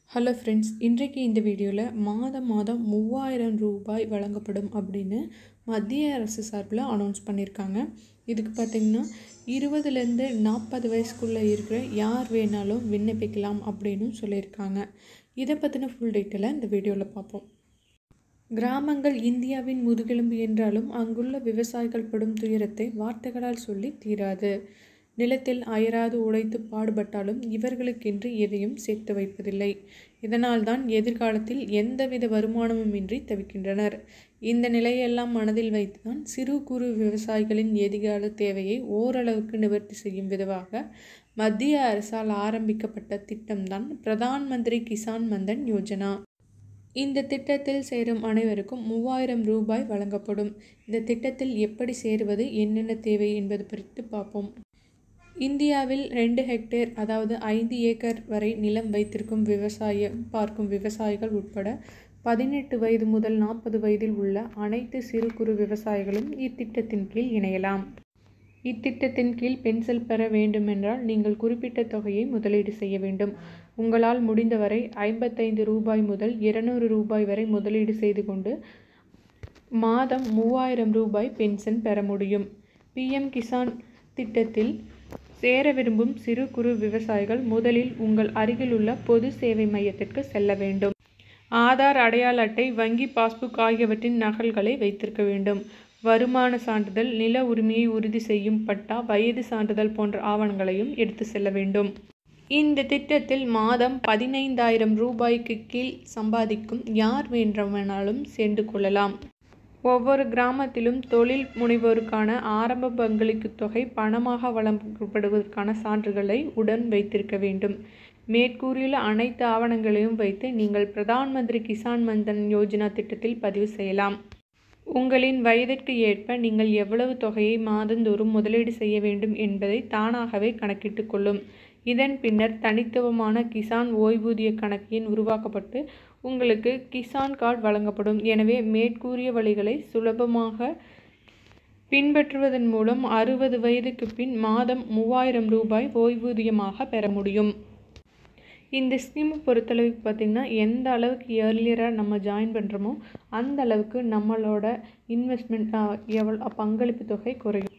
hello friends இன்றைக்கு இந்த வீடியோவில் மாதம் மாதம் மூவாயிரம் ரூபாய் வழங்கப்படும் அப்படின்னு மத்திய அரசு சார்பில் அனௌன்ஸ் பண்ணியிருக்காங்க இதுக்கு பார்த்திங்கன்னா இருபதுலேருந்து நாற்பது வயசுக்குள்ளே இருக்கிற யார் வேணாலும் விண்ணப்பிக்கலாம் அப்படின்னு சொல்லியிருக்காங்க இதை பற்றின ஃபுல் டீட்டெயிலை இந்த வீடியோவில் பார்ப்போம் கிராமங்கள் இந்தியாவின் முதுகெலும்பு என்றாலும் அங்குள்ள விவசாயிகள் படும் துயரத்தை வார்த்தைகளால் சொல்லி தீராது நிலத்தில் அயராது உழைத்து பாடுபட்டாலும் இவர்களுக்கென்று எதையும் சேர்த்து வைப்பதில்லை இதனால்தான் எதிர்காலத்தில் எந்தவித வருமானமுமின்றி தவிக்கின்றனர் இந்த நிலையெல்லாம் மனதில் வைத்துதான் சிறு குறு விவசாயிகளின் எதிர்கால தேவையை ஓரளவுக்கு நிவர்த்தி செய்யும் விதமாக மத்திய அரசால் ஆரம்பிக்கப்பட்ட திட்டம்தான் பிரதான் மந்திரி கிசான் மந்தன் யோஜனா இந்த திட்டத்தில் சேரும் அனைவருக்கும் மூவாயிரம் ரூபாய் வழங்கப்படும் இந்த திட்டத்தில் எப்படி சேருவது என்னென்ன தேவை என்பது குறித்து பார்ப்போம் இந்தியாவில் ரெண்டு ஹெக்டேர் அதாவது ஐந்து ஏக்கர் வரை நிலம் வைத்திருக்கும் விவசாயம் பார்க்கும் விவசாயிகள் உட்பட பதினெட்டு வயது முதல் நாற்பது வயதில் உள்ள அனைத்து சிறு குறு விவசாயிகளும் இத்திட்டத்தின் கீழ் இணையலாம் இத்திட்டத்தின் கீழ் பென்சில் பெற வேண்டுமென்றால் நீங்கள் குறிப்பிட்ட தொகையை முதலீடு செய்ய வேண்டும் உங்களால் முடிந்தவரை ஐம்பத்தைந்து ரூபாய் முதல் இருநூறு ரூபாய் வரை முதலீடு செய்து கொண்டு மாதம் மூவாயிரம் ரூபாய் பென்ஷன் பெற முடியும் பிஎம் கிசான் திட்டத்தில் சேர விரும்பும் சிறு குறு விவசாயிகள் முதலில் உங்கள் அருகிலுள்ள பொது சேவை மையத்திற்கு செல்ல வேண்டும் ஆதார் அடையாள அட்டை வங்கி பாஸ்புக் ஆகியவற்றின் நகல்களை வைத்திருக்க வேண்டும் வருமான சான்றிதழ் நில உரிமையை உறுதி செய்யும் பட்டா வயது சான்றிதழ் போன்ற ஆவணங்களையும் எடுத்து செல்ல வேண்டும் இந்த திட்டத்தில் மாதம் பதினைந்தாயிரம் ரூபாய்க்கு கீழ் சம்பாதிக்கும் யார் வேண்டுமானாலும் சேர்ந்து கொள்ளலாம் ஒவ்வொரு கிராமத்திலும் தொழில் முனைவோருக்கான ஆரம்ப பங்களிப்பு தொகை பணமாக வழங்கப்படுவதற்கான சான்றுகளை உடன் வைத்திருக்க வேண்டும் மேற்கூறியுள்ள அனைத்து ஆவணங்களையும் வைத்து நீங்கள் பிரதான் மந்திரி கிசான் மந்தன் யோஜனா திட்டத்தில் பதிவு செய்யலாம் உங்களின் வயதிற்கு ஏற்ப நீங்கள் எவ்வளவு தொகையை மாதந்தோறும் முதலீடு செய்ய வேண்டும் என்பதை தானாகவே கணக்கிட்டு கொள்ளும் இதன் பின்னர் தனித்துவமான கிசான் ஓய்வூதிய கணக்கு எண் உருவாக்கப்பட்டு உங்களுக்கு கிசான் கார்டு வழங்கப்படும் எனவே மேற்கூறிய வழிகளை சுலபமாக பின்பற்றுவதன் மூலம் அறுபது வயதுக்கு பின் மாதம் மூவாயிரம் ரூபாய் ஓய்வூதியமாக பெற முடியும் இந்த ஸ்கீமை பொறுத்தளவுக்கு பார்த்திங்கன்னா எந்த அளவுக்கு ஏர்லியராக நம்ம ஜாயின் பண்ணுறோமோ அந்த அளவுக்கு நம்மளோட இன்வெஸ்ட்மெண்ட் எவ்வளோ பங்களிப்பு தொகை குறையும்